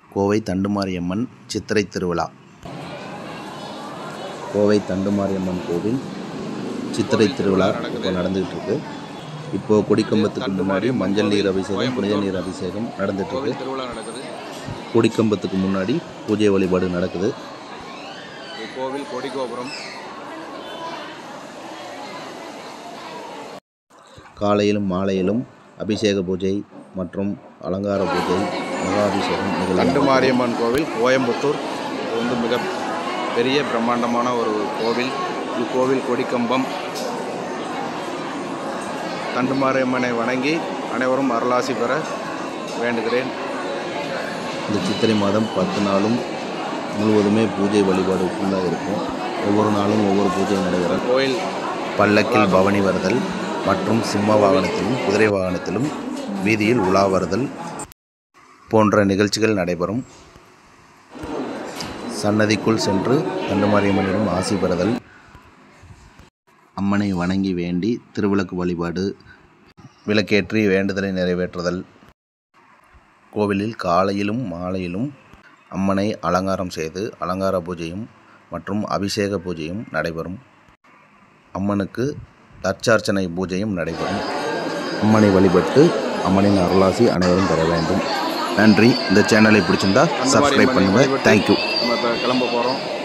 கோவை தண்டுமாரியம்மன் சித்திரை திருவிழா கோவை தண்டுமாரியம்மன் கோவில் சித்திரை திருவிழா இப்போ நடந்துகிட்டு இருக்கு இப்போ கொடிக்கம்பத்துக்கு முன்னாடி மஞ்சள் நீர் அபிஷேகம் புனித நீர் அபிஷேகம் நடந்துட்டு இருக்கு கோவில் திருவிழா நடக்குது கொடிக்கம்பத்துக்கு முன்னாடி பூஜை வழிபாடு நடக்குது இது கோவில் கொடி கோபுரம் காலையிலும் மாலையிலும் அபிஷேக பூஜை மற்றும் அலங்கார பூஜை மகாபிஷேகம் தண்டு நிகழ்ச்சி மாரியம்மன் கோவில் கோயம்புத்தூர் இது வந்து மிக பெரிய பிரம்மாண்டமான ஒரு கோவில் இது கோவில் கொடிக்கம்பம் தண்டு மாரியம்மனை வணங்கி அனைவரும் அருளாசி பெற வேண்டுகிறேன் இந்த சித்திரை மாதம் பத்து நாளும் முழுவதுமே பூஜை வழிபாடு ஃபுல்லாக இருக்கும் ஒவ்வொரு நாளும் ஒவ்வொரு பூஜை நடைபெறும் கோயில் பல்லக்கில் பவனி வருதல் மற்றும் சிம்ம வாகனத்திலும் குதிரை வாகனத்திலும் வீதியில் உலா வருதல் போன்ற நிகழ்ச்சிகள் நடைபெறும் சன்னதிக்குள் சென்று கண்டுமாரியம்மனிடம் ஆசி பெறுதல் அம்மனை வணங்கி வேண்டி திருவிளக்கு வழிபாடு விளக்கேற்றி வேண்டுதலை நிறைவேற்றுதல் கோவிலில் காலையிலும் மாலையிலும் அம்மனை அலங்காரம் செய்து அலங்கார பூஜையும் மற்றும் அபிஷேக பூஜையும் நடைபெறும் அம்மனுக்கு தற்சார்ச்சனை பூஜையும் நடைபெறும் அம்மனை வழிபட்டு அம்மனின் அருளாசி அனைவரும் பெற வேண்டும் நன்றி இந்த சேனலை பிடிச்சிருந்தா தண்டு சப்ஸ்கிரைப் மாரியம்மனை பண்ணுங்கள் வழிபட்டு தேங்க்யூ நம்ம இப்போ கிளம்ப போகிறோம்